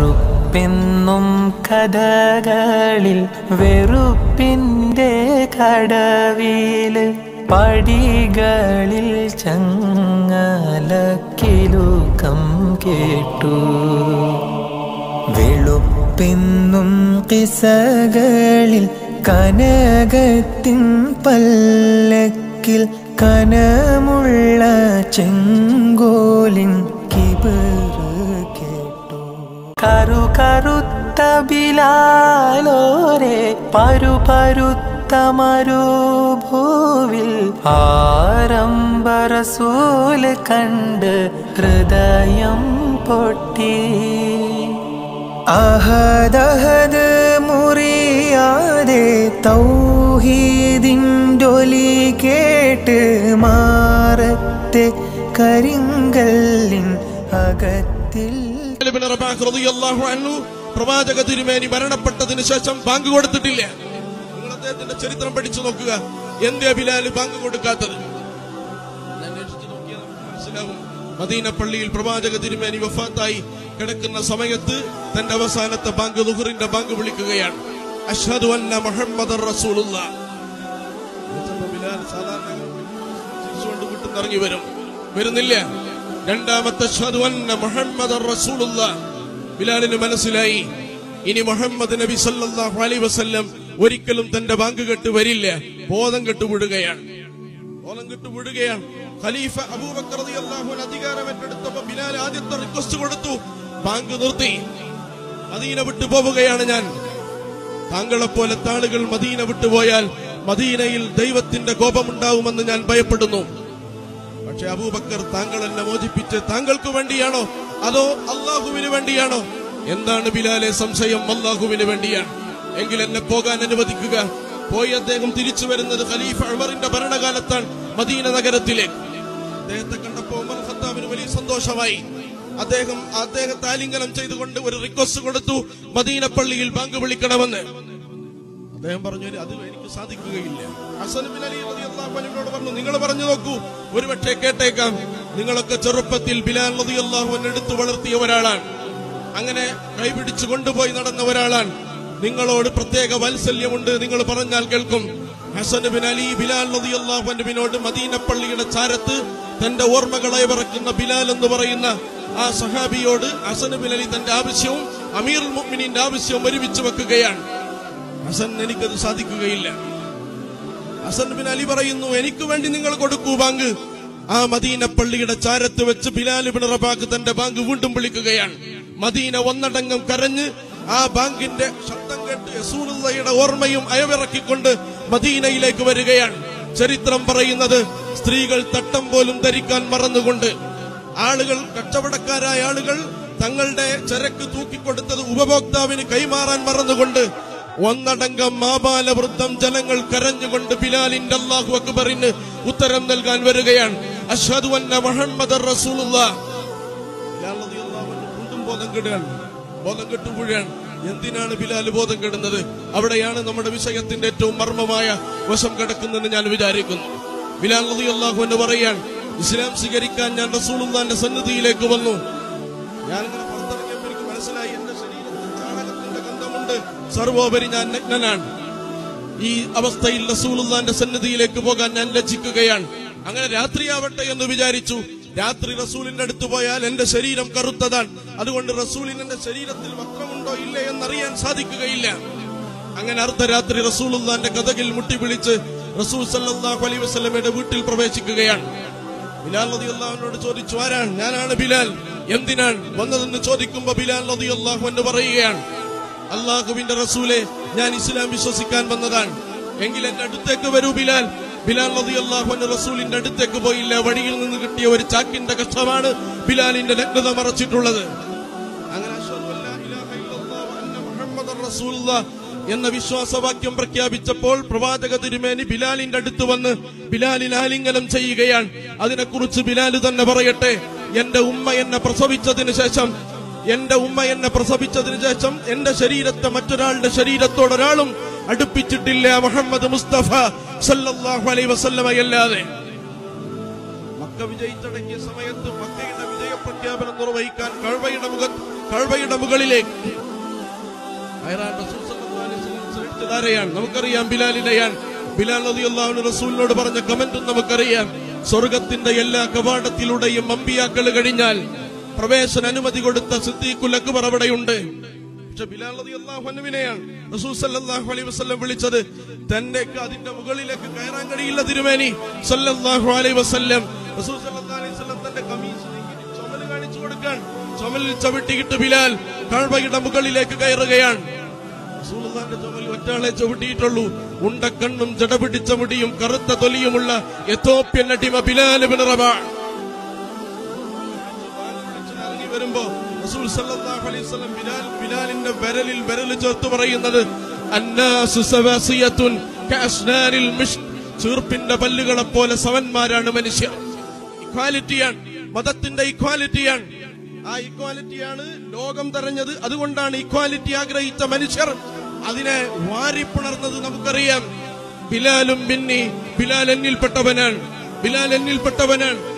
കറുപ്പെന്നും കഥകളിൽ വെറുപ്പിൻ്റെ കടവില് പടികളിൽ ചങ്ങലക്കിലുക്കം കേട്ടു വെളുപ്പെന്നും കിസകളിൽ കനകത്തിൻ പല്ലക്കിൽ കനമുള്ള ചെങ്കോലിൻ കിബറ് കേട്ടു കരു കറുത്ത ബിലാലോരെ പരു പരുത്ത മരുഭൂവിൽ ആരംഭ റസൂല് കണ്ട് ഹൃദയം പൊട്ടി അഹദഹദ് മുറിയാതെ തൗഹീദിൻ്റൊലി കേട്ട് മാറത്തെ കരിങ്കല്ലിൻ അകത്തിൽ ഇബ്നു റബാഹ് റളിയല്ലാഹു അൻഹു പ്രവാചക തിരുമേനി മരണപ്പെട്ടതിന് ശേഷം ബാങ്ക് കൊടുത്തിട്ടില്ല നിങ്ങൾ അദ്ദേഹത്തിന്റെ ചരിത്രം പഠിച്ചു നോക്കുക എന്തേ ബിലാൽ ബാങ്ക് കൊടുക്കാത്തത് ഒന്ന് അന്വേഷിച്ച് നോക്കിയാൽ നമുക്ക് മനസ്സിലാവും മദീന പള്ളിയിൽ പ്രവാചക തിരുമേനി വഫാത്തായി കിടക്കുന്ന സമയത്ത് തന്റെ അവസാനത്തെ ബാങ്ക് ദുഹറിന്റെ ബാങ്ക് വിളിക്കുകയാണ് അഷ്ഹദു അന്ന മുഹമ്മദ് റസൂലുള്ള ബിലാൽ സാധാരണ ചിരിച്ചുകൊണ്ട് വീട്ടിൽ ഇറങ്ങി വരും വരുന്നില്ല രണ്ടാമത്തെ അഷ്ഹദു അന്ന മുഹമ്മദ് റസൂലുള്ള ബിലാലിന് മനസ്സിലായി ഇനി മുഹമ്മദ് നബി സല്ലല്ലാഹു അലൈഹി വസല്ലം ഒരിക്കലും തന്റെ ബാങ്ക് കെട്ട് വരില്ല ബോധം കെട്ട് വിടുകയാണ് ബോധം കെട്ട് വിടുകയാണ് ഖലീഫ അബൂബക്കർ റളിയല്ലാഹു അൻഹു അധികാരം ഏറ്റെടുത്തപ്പോൾ ബിലാൽ ആദ്യത്തെ റിക്വസ്റ്റ് കൊടുത്തു ബാങ്ക് നിർത്തി മദീന വിട്ടു പോവുകയാണ് ഞാൻ താങ്കളെ പോലത്തെ ആളുകൾ മദീന വിട്ടുപോയാൽ മദീനയിൽ ദൈവത്തിന്റെ കോപമുണ്ടാവുമെന്ന് ഞാൻ ഭയപ്പെടുന്നു പക്ഷെ അബൂബക്കർ താങ്കൾ എന്നെ മോചിപ്പിച്ച് താങ്കൾക്ക് വേണ്ടിയാണോ അതോ അള്ളാഹുവിന് വേണ്ടിയാണോ എന്താണ് ബിലാലെ സംശയം അള്ളാഹുവിന് വേണ്ടിയാണ് എങ്കിൽ എന്നെ പോകാൻ അനുവദിക്കുക പോയി അദ്ദേഹം തിരിച്ചു വരുന്നത് ഖലീഫ ഉമറിന്റെ ഭരണകാലത്താണ് മദീന നഗരത്തിലേക്ക് അദ്ദേഹത്തെ കണ്ടപ്പോ ഉമർ ഖത്താബിന് വലിയ സന്തോഷമായി അദ്ദേഹം അദ്ദേഹത്തെ ആലിംഗനം ചെയ്തുകൊണ്ട് ഒരു റിക്വസ്റ്റ് കൊടുത്തു മദീന പള്ളിയിൽ ബാങ്ക് വിളിക്കണമെന്ന് അദ്ദേഹം പറഞ്ഞു അത് എനിക്ക് സാധിക്കുകയില്ല ഹസൻ ബിൻ അലി റളിയല്ലാഹു അൻഹുവിനോട് പറഞ്ഞു നിങ്ങൾ പറഞ്ഞു നോക്കൂ ഒരുപക്ഷെ കേട്ടേക്കാം നിങ്ങളൊക്കെ ചെറുപ്പത്തിൽ ബിലാൽ റളിയല്ലാഹു അൻഹു എടുത്തു വളർത്തിയ ഒരാളാണ് അങ്ങനെ കൈപിടിച്ചു കൊണ്ടുപോയി നടന്ന ഒരാളാണ് നിങ്ങളോട് പ്രത്യേക വാത്സല്യമുണ്ട് നിങ്ങൾ പറഞ്ഞാൽ കേൾക്കും ഹസൻ ബിൻ അലി ബിലാൽ റളിയല്ലാഹു അൻഹുവിനോട് മദീന പള്ളിയുടെ ചാരത്ത് തന്റെ ഓർമ്മകളെ വിറക്കുന്ന ബിലാൽ എന്ന് പറയുന്ന ആ സഹാബിയോട് ഹസൻ ബിൻ അലി തന്റെ ആവശ്യവും അമീർ മുഅ്മിനീന്റെ ആവശ്യവും ഒരുമിച്ച് വെക്കുകയാണ് ഹസൻ എനിക്കത് സാധിക്കുകയില്ല ഹസൻ ബിൻ അലി പറയുന്നു എനിക്ക് വേണ്ടി നിങ്ങൾ കൊടുക്കൂ ബാങ്ക് ആ മദീന പള്ളിയുടെ ചാരത്ത് വെച്ച് ബിലാൽ ബിൻ റബാഖ് തന്റെ ബാങ്ക് വീണ്ടും വിളിക്കുകയാണ് മദീന ഒന്നടങ്കം കരഞ്ഞ് ആ ബാങ്കിന്റെ ശബ്ദം കേട്ട് യസൂലുള്ളയുടെ ഓർമ്മയും അയവിറക്കിക്കൊണ്ട് മദീനയിലേക്ക് വരികയാണ് ചരിത്രം പറയുന്നത് സ്ത്രീകൾ തട്ടം പോലും ധരിക്കാൻ മറന്നുകൊണ്ട് ആളുകൾ കച്ചവടക്കാരായ ആളുകൾ തങ്ങളുടെ ചരക്ക് തൂക്കിക്കൊടുത്തത് ഉപഭോക്താവിന് കൈമാറാൻ മറന്നുകൊണ്ട് ഒന്നടങ്കം മാപാലവൃദ്ധം ജനങ്ങൾ കരഞ്ഞുകൊണ്ട് ബിലാലിന്റെ അല്ലാഹു അക്ബറിന് ഉത്തരം നൽകാൻ വരികയാണ് അഷ്ഹദു അന്ന മുഹമ്മദ് റസൂലുള്ള ബിലാൽ റളിയല്ലാഹു അൻഹു വീണ്ടും ബോധം കെടുകയാണ് ബോധം കെട്ടുപോവുകയാണ് എന്തിനാണ് ബിലാൽ ബോധം കെടുന്നത് അവിടെയാണ് നമ്മുടെ വിഷയത്തിന്റെ ഏറ്റവും മർമ്മമായ വശം കിടക്കുന്നതെന്ന് ഞാൻ വിചാരിക്കുന്നു ബിലാൽ റളിയല്ലാഹു അൻഹു പറയാൻ ഇസ്ലാം സ്വീകരിക്കാൻ ഞാൻ റസൂലുള്ളാന്റെ സന്നിധിയിലേക്ക് വന്നു ഞാനിങ്ങനെ പുറത്തിറങ്ങിയപ്പോൾ എനിക്ക് മനസ്സിലായി എന്റെ ശരീരത്തിൽ ചാണകത്തിന്റെ ഗന്ധമുണ്ട് സർവോപരി ഞാൻ നഗ്നനാണ് ഈ അവസ്ഥയിൽ റസൂലുള്ളാന്റെ സന്നിധിയിലേക്ക് പോകാൻ ഞാൻ ലജ്ജിക്കുകയാണ് അങ്ങനെ രാത്രിയാവട്ടെ എന്ന് വിചാരിച്ചു രാത്രി റസൂലിന്റെ അടുത്ത് പോയാൽ എന്റെ ശരീരം കറുത്തതാണ് അതുകൊണ്ട് റസൂലിന് എന്റെ ശരീരത്തിൽ വസ്ത്രമുണ്ടോ ഇല്ലേ എന്നറിയാൻ സാധിക്കുകയില്ല അങ്ങനെ അർദ്ധരാത്രി റസൂലുള്ളാന്റെ കഥകിൽ മുട്ടിപ്പിടിച്ച് റസൂൽ സല്ലല്ലാഹു അലൈഹി വസല്ലമയുടെ വീട്ടിൽ പ്രവേശിക്കുകയാണ് ബിലാൽ റളിയല്ലാഹുവിനോട് ചോദിച്ചു ആരാണ് ഞാനാണ് ബിലാൽ എന്തിനാണ് വന്നതെന്ന് ചോദിക്കുമ്പോ ബിലാൽ റളിയല്ലാഹു എന്ന് പറയുകയാണ് അള്ളാഹുവിന്റെ റസൂലെ ഞാൻ ഇസ്ലാം വിശ്വസിക്കാൻ വന്നതാണ് എങ്കിൽ എന്റെ അടുത്തേക്ക് വരൂ ബിലാൽ ബിലാൽ റളിയല്ലാഹു അൻഹു റസൂലിന്റെ അടുത്തേക്ക് പോയില്ല വഴിയിൽ നിന്ന് കിട്ടിയ ഒരു ചാക്കിന്റെ കഷ്ടമാണ് ബിലാലിന്റെ നഗ്നത മറച്ചിട്ടുള്ളത് അങ്ങനെ അശ്ഹദു അല്ലാ ഇലാഹ ഇല്ലല്ലാഹു അന്ന മുഹമ്മദർ റസൂലുള്ളാഹ് എന്ന വിശ്വാസവാക്യം പ്രഖ്യാപിച്ചപ്പോൾ പ്രവാചക തിരുമേനി ബിലാലിന്റെ അടുത്ത് വന്ന് ബിലാലിന് ആലിംഗനം ചെയ്യുകയാണ് അതിനെക്കുറിച്ച് ബിലാൽ തന്നെ പറയട്ടെ എന്റെ ഉമ്മ എന്നെ പ്രസവിച്ചതിന് ശേഷം എന്റെ ഉമ്മ എന്നെ പ്രസവിച്ചതിന് ശേഷം എന്റെ ശരീരത്തെ മറ്റൊരാളുടെ ശരീരത്തോടൊരാളും അടുപ്പിച്ചിട്ടില്ല മുഹമ്മദ് മുസ്തഫ സല്ലല്ലാഹു അലൈഹി വസല്ലമയല്ലാതെ മക്ക വിജയിച്ചടങ്ങിയ സമയത്ത് മക്കയുടെ വിജയം പ്രഖ്യാപനം നിർവഹിക്കാൻ കഴവയുടെ മുഖ കഴവയുടെ മുകളിലേക്ക് ഹൈറാൻ റസൂൽ സല്ലല്ലാഹു അലൈഹി വസല്ലം ശ്രമിച്ചതാരെയാണ് നമുക്കറിയാം ബിലാലിനെയാണ് ബിലാൽ റളിയല്ലാഹു റസൂലിനോട് പറഞ്ഞ കമന്റും നമുക്കറിയാം സ്വർഗത്തിന്റെ എല്ലാ കവാടത്തിലൂടെയും അമ്പിയാക്കൾ കഴിഞ്ഞാൽ പ്രവേശന അനുമതി കൊടുത്ത സിദ്ദീഖുൽ അക്ബർ അവിടെയുണ്ട് പക്ഷെ ബിലാൽ റളിയല്ലാഹു അൻഹുവിനെയാണ് റസൂൽ സല്ലല്ലാഹു അലൈഹി വസല്ലം വിളിച്ചത് തന്റെ അതിന്റെ മുകളിലേക്ക് കയറാൻ കഴിയില്ല തിരുമേനി സല്ലല്ലാഹു അലൈഹി വസല്ലം റസൂൽ സല്ലല്ലാഹു അലൈഹി വസല്ലം തന്റെ കമീസ് നീക്കി ചുമല് കാണിച്ചു കൊടുക്കാൻ ചുമലിൽ ചവിട്ടിയിട്ട് ബിലാൽ കഴവയുടെ മുകളിലേക്ക് കയറുകയാണ് റസൂലുള്ളാഹിന്റെ ചുമലിൽ ഒറ്റാളെ ചവിട്ടിയിട്ടുള്ളൂ ഉണ്ടക്കണ്ണും ജടപിടിച്ച മുടിയും കറുത്ത തൊലിയുമുള്ള എത്തോപ്യൻ അടിമ ബിലാൽ ഇബ്നു റബാഹ് ഇറങ്ങി വരുമ്പോ റസൂൽ സല്ലല്ലാഹു അലൈഹി വസല്ലം ബിലാൽ ബിലാലിന്റെ വിരലിൽ വിരൽ ചേർത്ത് പറയുന്നത് അന്നാസു സവാസിയത്തുൻ കഅസ്നാനിൽ മിഷ് ചീർപ്പിന്റെ പല്ലുകളെ പോലെ സവന്മാരാണ് മനുഷ്യർ ഇക്വാലിറ്റിയാണ് മതത്തിന്റെ ഇക്വാലിറ്റിയാണ് ആ ഇക്വാലിറ്റിയാണ് ലോകം തെരഞ്ഞത് അതുകൊണ്ടാണ് ഇക്വാലിറ്റി ആഗ്രഹിച്ച മനുഷ്യർ അതിനെ വാരിപ്പിണർന്നത് നമുക്കറിയാം ബിലാലും ബിന്നി ബിലാൽ എന്നിൽപ്പെട്ടവനാണ് ബിലാൽ എന്നിൽപ്പെട്ടവനാണ്